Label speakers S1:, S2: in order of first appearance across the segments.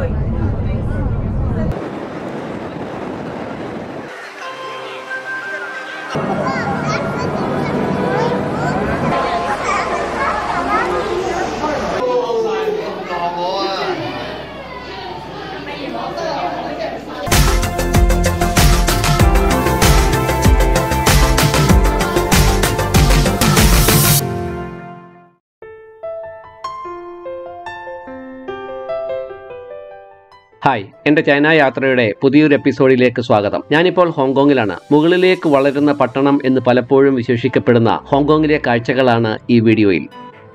S1: hi എന്റെ China യാത്രയുടെ പുതിയൊരു എപ്പിസോഡിലേക്ക് സ്വാഗതം ഞാനിപ്പോൾ ഹോങ്കോങ്ങിലാണ് മുകളിലേക്ക് വളരുന്ന പട്ടണം എന്ന് പലപ്പോഴും വിശേഷിക്കപ്പെടുന്ന ഹോങ്കോങ്ങിലെ കാഴ്ചകളാണ് ഈ വീഡിയോയിൽ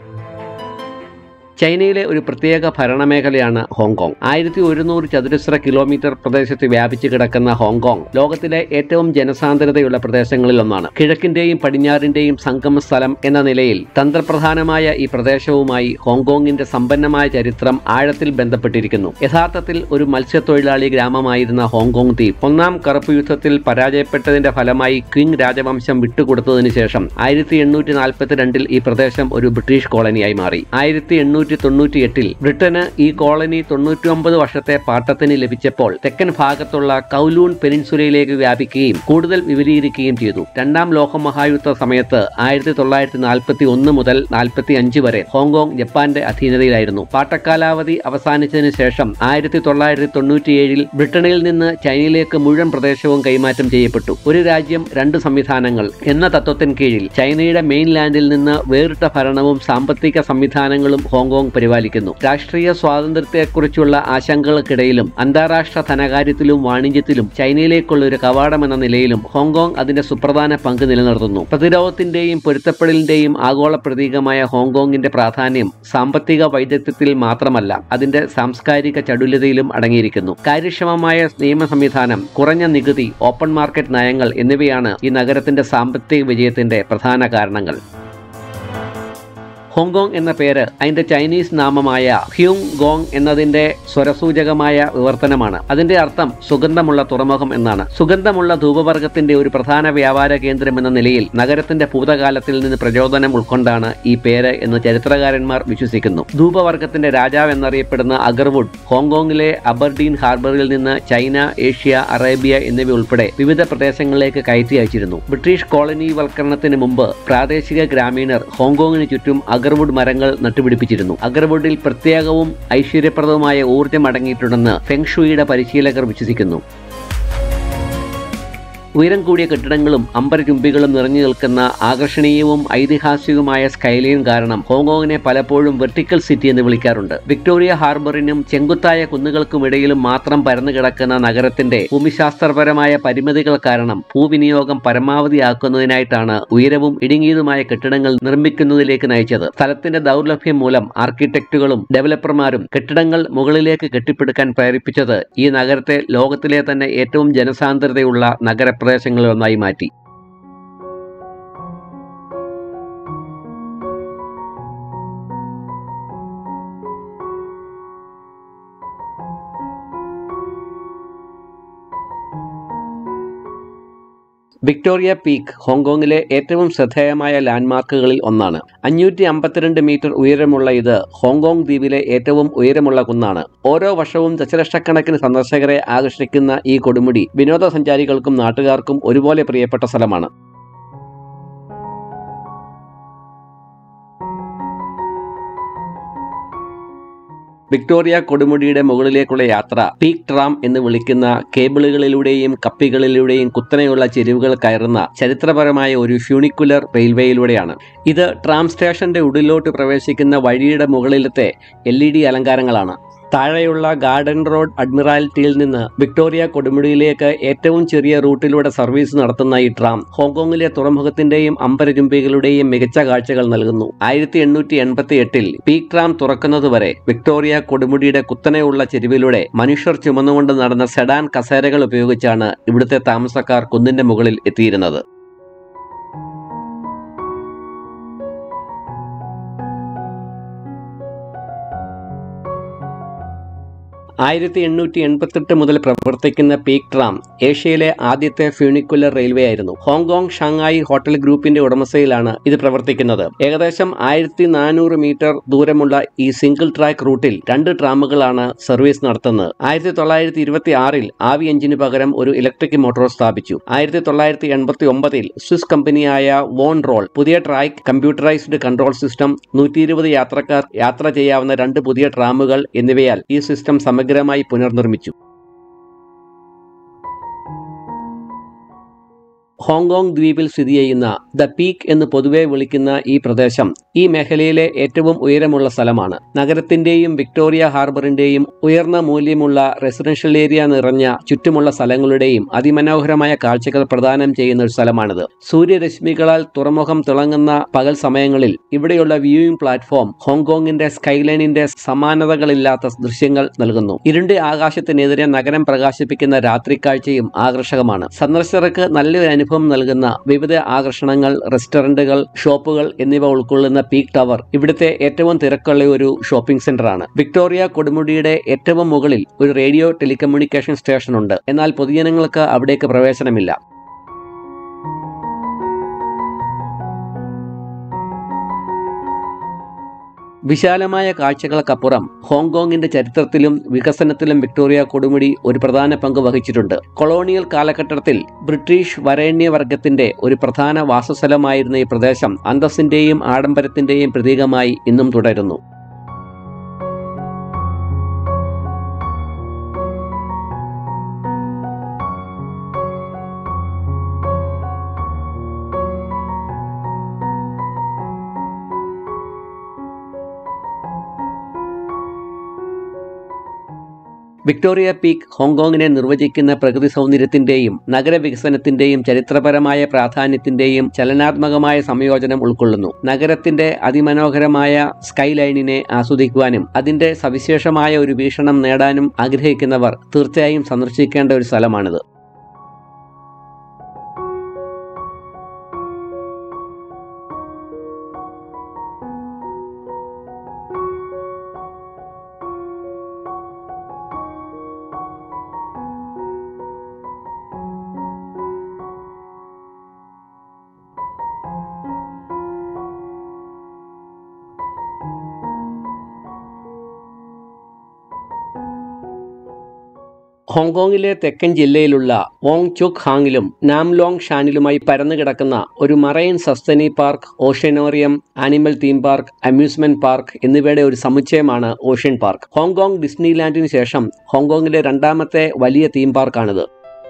S1: ചൈനയിലെ ഒരു പ്രത്യേക ഭരണമേഖലയാണ് ഹോങ്കോങ് ആയിരത്തി ഒരുന്നൂറ് ചതുരശ്ര കിലോമീറ്റർ പ്രദേശത്ത് വ്യാപിച്ചു കിടക്കുന്ന ഹോങ്കോങ് ലോകത്തിലെ ഏറ്റവും ജനസാന്ദ്രതയുള്ള പ്രദേശങ്ങളിൽ ഒന്നാണ് കിഴക്കിന്റെയും പടിഞ്ഞാറിന്റെയും സംഗമ സ്ഥലം എന്ന നിലയിൽ തന്ത്രപ്രധാനമായ ഈ പ്രദേശവുമായി ഹോങ്കോങ്ങിന്റെ സമ്പന്നമായ ചരിത്രം ആഴത്തിൽ ബന്ധപ്പെട്ടിരിക്കുന്നു യഥാർത്ഥത്തിൽ ഒരു മത്സ്യത്തൊഴിലാളി ഗ്രാമമായിരുന്ന ഹോങ്കോങ് ദ്വീപ് ഒന്നാം കറുപ്പ് യുദ്ധത്തിൽ പരാജയപ്പെട്ടതിന്റെ ഫലമായി ക്വിങ് രാജവംശം വിട്ടുകൊടുത്തതിനു ശേഷം ആയിരത്തി എണ്ണൂറ്റി നാൽപ്പത്തിരണ്ടിൽ ഈ പ്രദേശം ഒരു ബ്രിട്ടീഷ് കോളനിയായി മാറി ആയിരത്തി എണ്ണൂറ്റി തൊണ്ണൂറ്റി എട്ടിൽ ബ്രിട്ടന് ഈ കോളനി തൊണ്ണൂറ്റി ഒമ്പത് വർഷത്തെ പാട്ടത്തിന് ലഭിച്ചപ്പോൾ തെക്കൻ ഭാഗത്തുള്ള കൗലൂൺ പെനിൻസുലയിലേക്ക് വ്യാപിക്കുകയും കൂടുതൽ വിപുലീകരിക്കുകയും ചെയ്തു രണ്ടാം ലോകമഹായുദ്ധ സമയത്ത് ആയിരത്തി തൊള്ളായിരത്തി നാൽപ്പത്തി ഒന്ന് മുതൽ നാൽപ്പത്തി അഞ്ച് വരെ ഹോങ്കോങ് ജപ്പാന്റെ അധീനതയിലായിരുന്നു പാട്ടക്കാലാവധി അവസാനിച്ചതിന് ശേഷം ആയിരത്തി തൊള്ളായിരത്തി തൊണ്ണൂറ്റിയേഴിൽ ബ്രിട്ടനിൽ നിന്ന് ചൈനയിലേക്ക് മുഴുവൻ പ്രദേശവും കൈമാറ്റം ചെയ്യപ്പെട്ടു ഒരു രാജ്യം രണ്ട് സംവിധാനങ്ങൾ എന്ന തത്വത്തിന് കീഴിൽ ചൈനയുടെ മെയിൻലാൻഡിൽ നിന്ന് വേറിട്ട ഭരണവും സാമ്പത്തിക സംവിധാനങ്ങളും ഹോങ്കോങ് പരിപാലിക്കുന്നു രാഷ്ട്രീയ സ്വാതന്ത്ര്യത്തെക്കുറിച്ചുള്ള ആശങ്കകൾക്കിടയിലും അന്താരാഷ്ട്ര ധനകാര്യത്തിലും വാണിജ്യത്തിലും ചൈനയിലേക്കുള്ള ഒരു കവാടം എന്ന നിലയിലും ഹോങ്കോങ് അതിന്റെ സുപ്രധാന പങ്ക് നിലനിർത്തുന്നു പ്രതിരോധത്തിന്റെയും പൊരുത്തപ്പെടലിന്റെയും ആഗോള പ്രതീകമായ ഹോങ്കോങ്ങിന്റെ പ്രാധാന്യം സാമ്പത്തിക വൈദഗ്ധ്യത്തിൽ മാത്രമല്ല അതിന്റെ സാംസ്കാരിക ചടുലതയിലും അടങ്ങിയിരിക്കുന്നു കാര്യക്ഷമമായ നിയമ സംവിധാനം കുറഞ്ഞ നികുതി ഓപ്പൺ മാർക്കറ്റ് നയങ്ങൾ എന്നിവയാണ് ഈ നഗരത്തിന്റെ സാമ്പത്തിക വിജയത്തിന്റെ പ്രധാന കാരണങ്ങൾ ഹോങ്കോങ് എന്ന പേര് അതിന്റെ ചൈനീസ് നാമമായ ഹ്യൂങ് ഗോങ് എന്നതിന്റെ സ്വരസൂചകമായ വിവർത്തനമാണ് അതിന്റെ അർത്ഥം സുഗന്ധമുള്ള തുറമുഖം എന്നാണ് സുഗന്ധമുള്ള ധൂപവർഗത്തിന്റെ ഒരു പ്രധാന വ്യാപാര കേന്ദ്രം എന്ന നിലയിൽ നഗരത്തിന്റെ ഭൂതകാലത്തിൽ നിന്ന് പ്രചോദനം ഉൾക്കൊണ്ടാണ് ഈ പേര് എന്ന് ചരിത്രകാരന്മാർ വിശ്വസിക്കുന്നു ധൂപവർഗത്തിന്റെ രാജാവ് എന്നറിയപ്പെടുന്ന അഗർവുഡ് ഹോങ്കോങ്ങിലെ അബർഡീൻ ഹാർബറിൽ നിന്ന് ചൈന ഏഷ്യ അറേബ്യ എന്നിവ ഉൾപ്പെടെ വിവിധ പ്രദേശങ്ങളിലേക്ക് കയറ്റി അയച്ചിരുന്നു ബ്രിട്ടീഷ് കോളനിവൽക്കരണത്തിന് മുമ്പ് പ്രാദേശിക ഗ്രാമീണർ ഹോങ്കോങ്ങിന് ചുറ്റും അഗർവുഡ് മരങ്ങൾ നട്ടുപിടിപ്പിച്ചിരുന്നു അഗർവുഡിൽ പ്രത്യേകവും ഐശ്വര്യപ്രദവുമായ ഊർജ്ജം അടങ്ങിയിട്ടുണ്ടെന്ന് ഫെങ്ഷുയിയുടെ പരിശീലകർ വിശ്വസിക്കുന്നു ഉയരം കൂടിയ കെട്ടിടങ്ങളും അമ്പരചുംബികളും നിറഞ്ഞു നിൽക്കുന്ന ആകർഷണീയവും ഐതിഹാസികവുമായ സ്കൈലൈൻ കാരണം ഹോങ്കോങ്ങിനെ പലപ്പോഴും വെർട്ടിക്കൽ സിറ്റി എന്ന് വിളിക്കാറുണ്ട് വിക്ടോറിയ ഹാർബറിനും ചെങ്കുത്തായ കുന്നുകൾക്കുമിടയിലും മാത്രം പരന്നു കിടക്കുന്ന നഗരത്തിന്റെ ഭൂമിശാസ്ത്രപരമായ പരിമിതികൾ കാരണം ഭൂവിനിയോഗം പരമാവധിയാക്കുന്നതിനായിട്ടാണ് ഉയരവും ഇടുങ്ങിയതുമായ കെട്ടിടങ്ങൾ നിർമ്മിക്കുന്നതിലേക്ക് നയിച്ചത് സ്ഥലത്തിന്റെ ദൗർലഭ്യം മൂലം ആർക്കിടെക്റ്റുകളും ഡെവലപ്പർമാരും കെട്ടിടങ്ങൾ മുകളിലേക്ക് കെട്ടിപ്പടുക്കാൻ പ്രേരിപ്പിച്ചത് ഈ നഗരത്തെ ലോകത്തിലെ തന്നെ ഏറ്റവും ജനസാന്ദ്രതയുള്ള നഗരപ്രദേശങ്ങളിൽ ഒന്നായി മാറ്റി വിക്ടോറിയ പീക്ക് ഹോങ്കോങ്ങിലെ ഏറ്റവും ശ്രദ്ധേയമായ ലാൻഡ്മാർക്കുകളിൽ ഒന്നാണ് അഞ്ഞൂറ്റി അമ്പത്തിരണ്ട് മീറ്റർ ഉയരമുള്ള ഇത് ഹോങ്കോങ് ദ്വീപിലെ ഏറ്റവും ഉയരമുള്ള കുന്നാണ് ഓരോ വർഷവും ദശലക്ഷക്കണക്കിന് സന്ദർശകരെ ആകർഷിക്കുന്ന ഈ കൊടുമുടി വിനോദസഞ്ചാരികൾക്കും നാട്ടുകാർക്കും ഒരുപോലെ പ്രിയപ്പെട്ട സ്ഥലമാണ് വിക്ടോറിയ കൊടുമുടിയുടെ മുകളിലേക്കുള്ള യാത്ര പീക്ക് ട്രാം എന്ന് വിളിക്കുന്ന കേബിളുകളിലൂടെയും കപ്പികളിലൂടെയും കുത്തനെയുള്ള ചെരിവുകൾ കയറുന്ന ചരിത്രപരമായ ഒരു ഫ്യൂണിക്കുലർ റെയിൽവേയിലൂടെയാണ് ഇത് ട്രാം സ്റ്റേഷന്റെ ഉള്ളിലോട്ട് പ്രവേശിക്കുന്ന വഴിയുടെ മുകളിലത്തെ എൽ ഇ ഡി അലങ്കാരങ്ങളാണ് താഴെയുള്ള ഗാർഡൻ റോഡ് അഡ്മിറാലിറ്റിയിൽ നിന്ന് വിക്ടോറിയ കൊടുമുടിയിലേക്ക് ഏറ്റവും ചെറിയ റൂട്ടിലൂടെ സർവീസ് നടത്തുന്ന ഈ ട്രാം ഹോങ്കോങ്ങിലെ തുറമുഖത്തിന്റെയും അമ്പരചുംബികളുടെയും മികച്ച കാഴ്ചകൾ നൽകുന്നു ആയിരത്തി എണ്ണൂറ്റി എൺപത്തി എട്ടിൽ പീക്ക് ട്രാം തുറക്കുന്നതുവരെ വിക്ടോറിയ കൊടുമുടിയുടെ കുത്തനെയുള്ള ചെരുവിലൂടെ മനുഷ്യർ ചുമന്നുകൊണ്ട് നടന്ന സെഡാൻ കസേരകൾ ഉപയോഗിച്ചാണ് ഇവിടുത്തെ താമസക്കാർ കുന്നിന്റെ മുകളിൽ എത്തിയിരുന്നത് ആയിരത്തി എണ്ണൂറ്റി എൺപത്തെട്ട് മുതൽ പ്രവർത്തിക്കുന്ന പീക്ക് ട്രാം ഏഷ്യയിലെ ആദ്യത്തെ ഫ്യൂണിക്കുലർ റെയിൽവേ ആയിരുന്നു ഹോങ്കോങ് ഷാങ്ങായി ഹോട്ടൽ ഗ്രൂപ്പിന്റെ ഉടമസ്ഥയിലാണ് ഇത് പ്രവർത്തിക്കുന്നത് ഏകദേശം ആയിരത്തി നാനൂറ് മീറ്റർ ദൂരമുള്ള ഈ സിംഗിൾ ട്രാക്ക് റൂട്ടിൽ രണ്ട് ട്രാമുകളാണ് സർവീസ് നടത്തുന്നത് ആയിരത്തി തൊള്ളായിരത്തി ഇരുപത്തി ആറിൽ ആവി എഞ്ചിന് പകരം ഒരു ഇലക്ട്രിക് മോട്ടോർ സ്ഥാപിച്ചു ആയിരത്തി തൊള്ളായിരത്തി എൺപത്തി ഒമ്പതിൽ സ്വിസ് കമ്പനിയായ വോൺ റോൾ പുതിയ ട്രാക്ക് കമ്പ്യൂട്ടറൈസ്ഡ് കൺട്രോൾ സിസ്റ്റം നൂറ്റി ഇരുപത് യാത്രക്കാർ യാത്ര ചെയ്യാവുന്ന രണ്ട് പുതിയ ട്രാമുകൾ എന്നിവയാൽ ഈ സിസ്റ്റം സമഗ്രമായി പുനർനിർമ്മിച്ചു ഹോങ്കോങ് ദ്വീപിൽ സ്ഥിതി ചെയ്യുന്ന ദ പീക്ക് എന്ന് പൊതുവെ വിളിക്കുന്ന ഈ പ്രദേശം ഈ മേഖലയിലെ ഏറ്റവും ഉയരമുള്ള സ്ഥലമാണ് നഗരത്തിന്റെയും വിക്ടോറിയ ഹാർബറിന്റെയും ഉയർന്ന മൂല്യമുള്ള റെസിഡൻഷ്യൽ ഏരിയ നിറഞ്ഞ ചുറ്റുമുള്ള സ്ഥലങ്ങളുടെയും അതിമനോഹരമായ കാഴ്ചകൾ പ്രദാനം ചെയ്യുന്ന ഒരു സ്ഥലമാണിത് സൂര്യരശ്മികളാൽ തുറമുഖം തിളങ്ങുന്ന പകൽ സമയങ്ങളിൽ ഇവിടെയുള്ള വ്യൂയിങ് പ്ലാറ്റ്ഫോം ഹോങ്കോങ്ങിന്റെ സ്കൈലൈനിന്റെ സമാനതകളില്ലാത്ത ദൃശ്യങ്ങൾ നൽകുന്നു ഇരുണ്ട ആകാശത്തിനെതിരെ നഗരം പ്രകാശിപ്പിക്കുന്ന രാത്രി കാഴ്ചയും ആകർഷകമാണ് സന്ദർശകർക്ക് നല്ലൊരു അനുഭവം നൽകുന്ന വിവിധ ആകർഷണങ്ങൾ റെസ്റ്റോറന്റുകൾ ഷോപ്പുകൾ എന്നിവ ഉൾക്കൊള്ളുന്ന പീക്ക് ടവർ ഇവിടുത്തെ ഏറ്റവും തിരക്കുള്ള ഒരു ഷോപ്പിംഗ് സെന്ററാണ് വിക്ടോറിയ കൊടുമുടിയുടെ ഏറ്റവും മുകളിൽ ഒരു റേഡിയോ ടെലികമ്മ്യൂണിക്കേഷൻ സ്റ്റേഷൻ ഉണ്ട് എന്നാൽ പൊതുജനങ്ങൾക്ക് അവിടേക്ക് പ്രവേശനമില്ല വിശാലമായ കാഴ്ചകൾക്കപ്പുറം ഹോങ്കോങ്ങിന്റെ ചരിത്രത്തിലും വികസനത്തിലും വിക്ടോറിയ കൊടുമുടി ഒരു പ്രധാന പങ്ക് വഹിച്ചിട്ടുണ്ട് കൊളോണിയൽ കാലഘട്ടത്തിൽ ബ്രിട്ടീഷ് വരേണ്യവർഗത്തിന്റെ ഒരു പ്രധാന വാസസ്ഥലമായിരുന്ന ഈ പ്രദേശം അന്തസ്സിന്റെയും ആഡംബരത്തിന്റെയും പ്രതീകമായി ഇന്നും തുടരുന്നു വിക്ടോറിയ പീക്ക് ഹോങ്കോങ്ങിനെ നിർവചിക്കുന്ന പ്രകൃതി സൗന്ദര്യത്തിന്റെയും നഗരവികസനത്തിന്റെയും ചരിത്രപരമായ പ്രാധാന്യത്തിന്റെയും ചലനാത്മകമായ സംയോജനം ഉൾക്കൊള്ളുന്നു നഗരത്തിന്റെ അതിമനോഹരമായ സ്കൈ ലൈനിനെ ആസ്വദിക്കുവാനും അതിന്റെ സവിശേഷമായ ഒരു വീക്ഷണം നേടാനും ആഗ്രഹിക്കുന്നവർ തീർച്ചയായും സന്ദർശിക്കേണ്ട ഒരു സ്ഥലമാണിത് ഹോങ്കോങ്ങിലെ തെക്കൻ ജില്ലയിലുള്ള വോങ് ചുക് ഹാങ്ങിലും നാംലോങ് ഷാനിലുമായി പരന്നു കിടക്കുന്ന ഒരു മറൈൻ സസ്തനി park oceanarium animal theme park amusement park എന്നിവയുടെ ഒരു സമുച്ചയമാണ് ഓഷ്യൻ പാർക്ക് ഹോങ്കോങ് ഡിസ്നിലാൻഡിന് ശേഷം ഹോങ്കോങ്ങിലെ രണ്ടാമത്തെ വലിയ തീം പാർക്കാണിത്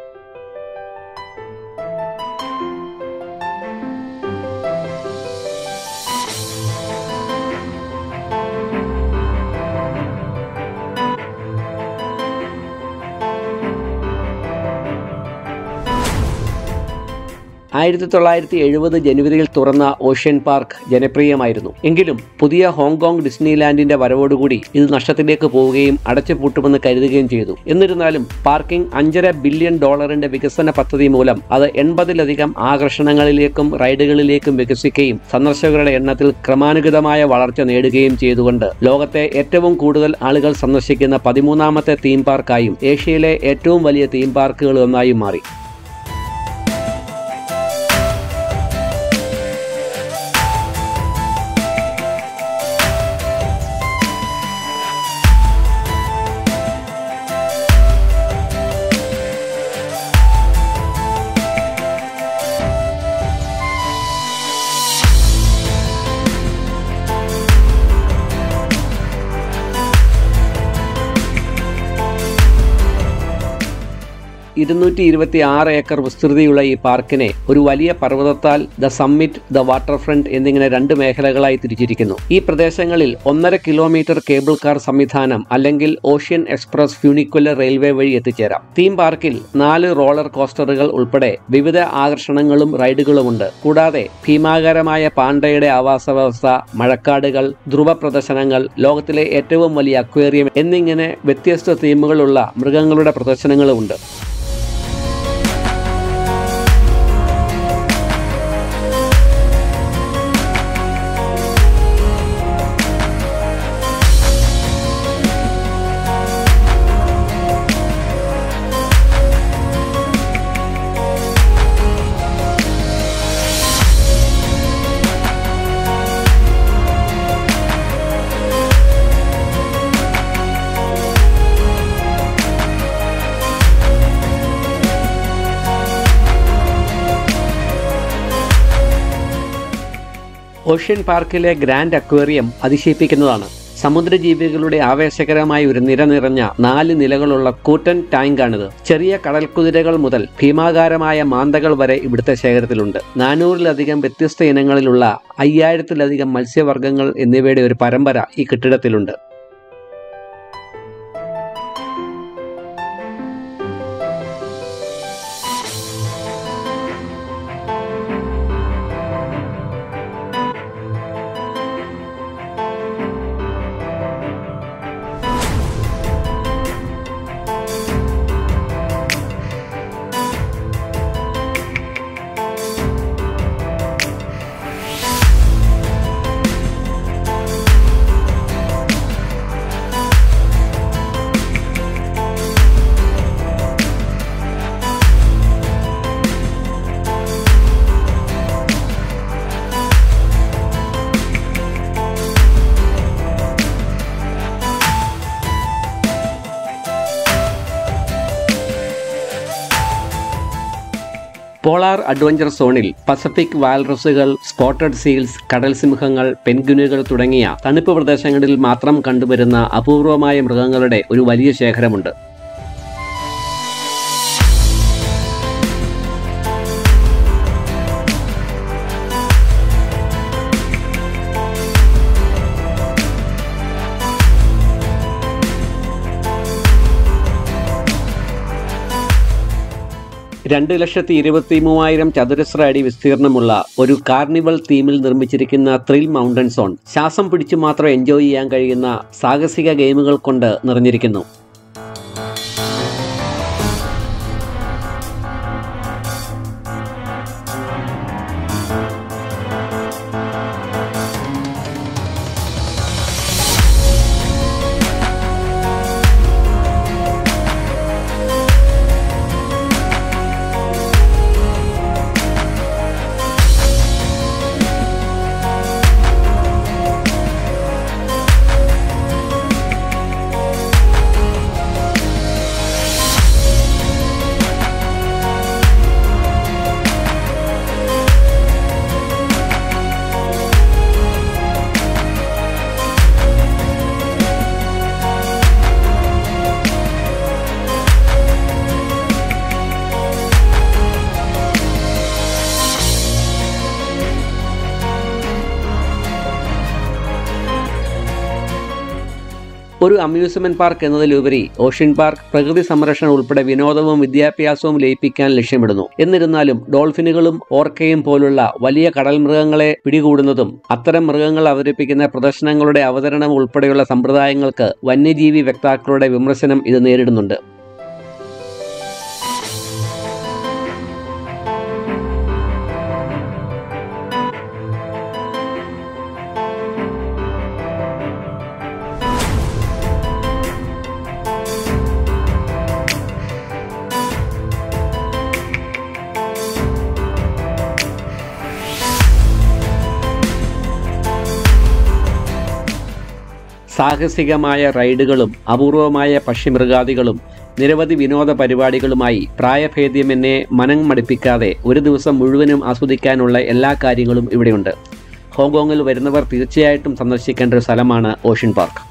S1: ആയിരത്തി തൊള്ളായിരത്തി എഴുപത് ജനുവരിയിൽ തുറന്ന ഓഷ്യൻ പാർക്ക് ജനപ്രിയമായിരുന്നു എങ്കിലും പുതിയ ഹോങ്കോങ് ഡിസ്നിലാൻഡിന്റെ വരവോടുകൂടി ഇത് നഷ്ടത്തിലേക്ക് പോവുകയും അടച്ചുപൂട്ടുമെന്ന് കരുതുകയും ചെയ്തു എന്നിരുന്നാലും പാർക്കിംഗ് അഞ്ചര ബില്യൺ ഡോളറിന്റെ വികസന പദ്ധതി മൂലം അത് എൺപതിലധികം ആകർഷണങ്ങളിലേക്കും റൈഡുകളിലേക്കും വികസിക്കുകയും സന്ദർശകരുടെ എണ്ണത്തിൽ ക്രമാനുഗതമായ വളർച്ച നേടുകയും ചെയ്തുകൊണ്ട് ലോകത്തെ ഏറ്റവും കൂടുതൽ ആളുകൾ സന്ദർശിക്കുന്ന പതിമൂന്നാമത്തെ തീം പാർക്കായും ഏഷ്യയിലെ ഏറ്റവും വലിയ തീം പാർക്കുകളിൽ ഒന്നായും മാറി ഇരുന്നൂറ്റി ഇരുപത്തി ആറ് ഏക്കർ വിസ്തൃതിയുള്ള ഈ പാർക്കിനെ ഒരു വലിയ പർവ്വതത്താൽ the summit the water front എന്നിങ്ങനെ രണ്ട് മേഖലകളായി തിരിച്ചിരിക്കുന്നു ഈ പ്രദേശങ്ങളിൽ ഒന്നര കിലോമീറ്റർ കേബിൾ കാർ സംവിധാനം അല്ലെങ്കിൽ ഓഷ്യൻ എക്സ്പ്രസ് ഫ്യൂണിക്കുലർ റെയിൽവേ വഴി എത്തിച്ചേരാം തീം പാർക്കിൽ നാല് റോളർ കോസ്റ്ററുകൾ ഉൾപ്പെടെ വിവിധ ആകർഷണങ്ങളും റൈഡുകളുമുണ്ട് കൂടാതെ ഭീമാകരമായ പാണ്ഡയുടെ ആവാസ വ്യവസ്ഥ മഴക്കാടുകൾ ധ്രുവ പ്രദർശനങ്ങൾ ലോകത്തിലെ ഏറ്റവും വലിയ അക്വേറിയം എന്നിങ്ങനെ വ്യത്യസ്ത തീമുകളുള്ള മൃഗങ്ങളുടെ പ്രദർശനങ്ങളുമുണ്ട് ഓഷ്യൻ പാർക്കിലെ ഗ്രാൻഡ് അക്വേറിയം അതിശയിപ്പിക്കുന്നതാണ് സമുദ്രജീവികളുടെ ആവേശകരമായ ഒരു നിര നിറഞ്ഞ നാല് നിലകളുള്ള കൂറ്റൻ ടാങ്കാണിത് ചെറിയ കടൽക്കുതിരകൾ മുതൽ ഭീമാകാരമായ മാന്തകൾ വരെ ഇവിടുത്തെ ശേഖരത്തിലുണ്ട് നാനൂറിലധികം വ്യത്യസ്ത ഇനങ്ങളിലുള്ള അയ്യായിരത്തിലധികം മത്സ്യവർഗ്ഗങ്ങൾ എന്നിവയുടെ ഒരു പരമ്പര ഈ കെട്ടിടത്തിലുണ്ട് പോളാർ അഡ്വഞ്ചർ സോണിൽ പസഫിക് വാൽറസുകൾ സ്പോട്ടഡ് സീൽസ് കടൽ സിംഹങ്ങൾ പെൻഗ്വിനുകൾ തുടങ്ങിയ തണുപ്പ് പ്രദേശങ്ങളിൽ മാത്രം കണ്ടുവരുന്ന അപൂർവമായ മൃഗങ്ങളുടെ ഒരു വലിയ ശേഖരമുണ്ട് രണ്ട് ലക്ഷത്തി ഇരുപത്തി മൂവായിരം ചതുരശ്ര അടി വിസ്തീർണമുള്ള ഒരു കാർണിവൽ തീമിൽ നിർമ്മിച്ചിരിക്കുന്ന ത്രിൽ മൗണ്ടൻ സോൺ ശ്വാസം പിടിച്ചു മാത്രം എൻജോയ് ചെയ്യാൻ കഴിയുന്ന സാഹസിക ഗെയിമുകൾ കൊണ്ട് നിറഞ്ഞിരിക്കുന്നു ഒരു അമ്യൂസ്മെന്റ് പാർക്ക് എന്നതിലുപരി ഓഷ്യൻ പാർക്ക് പ്രകൃതി സംരക്ഷണം ഉൾപ്പെടെ വിനോദവും വിദ്യാഭ്യാസവും ലയിപ്പിക്കാൻ ലക്ഷ്യമിടുന്നു എന്നിരുന്നാലും ഡോൾഫിനുകളും ഓർക്കയും പോലുള്ള വലിയ കടൽ മൃഗങ്ങളെ പിടികൂടുന്നതും അത്തരം മൃഗങ്ങൾ അവതരിപ്പിക്കുന്ന പ്രദർശനങ്ങളുടെ അവതരണം ഉൾപ്പെടെയുള്ള സമ്പ്രദായങ്ങൾക്ക് വന്യജീവി വക്താക്കളുടെ വിമർശനം ഇത് നേരിടുന്നുണ്ട് സാഹസികമായ റൈഡുകളും അപൂർവമായ പക്ഷിമൃഗാദികളും നിരവധി വിനോദ പരിപാടികളുമായി പ്രായഭേദ്യമെന്നെ മനം മടുപ്പിക്കാതെ ഒരു ദിവസം മുഴുവനും ആസ്വദിക്കാനുള്ള എല്ലാ കാര്യങ്ങളും ഇവിടെയുണ്ട് ഹോങ്കോങ്ങിൽ വരുന്നവർ തീർച്ചയായിട്ടും സന്ദർശിക്കേണ്ട ഒരു സ്ഥലമാണ് ഓഷ്യൻ പാർക്ക്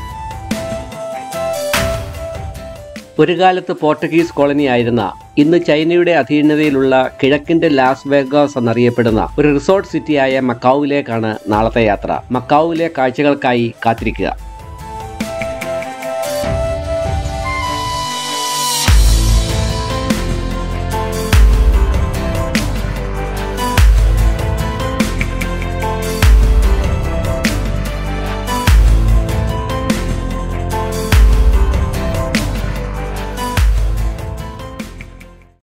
S1: ഒരു കാലത്ത് പോർട്ടുഗീസ് കോളനി ആയിരുന്ന ഇന്ന് ചൈനയുടെ അധീനതയിലുള്ള കിഴക്കിന്റെ ലാസ് വേഗാസ് എന്നറിയപ്പെടുന്ന ഒരു റിസോർട്ട് സിറ്റിയായ മക്കാവുവിലേക്കാണ് നാളത്തെ യാത്ര മക്കാവുവിലെ കാഴ്ചകൾക്കായി കാത്തിരിക്കുക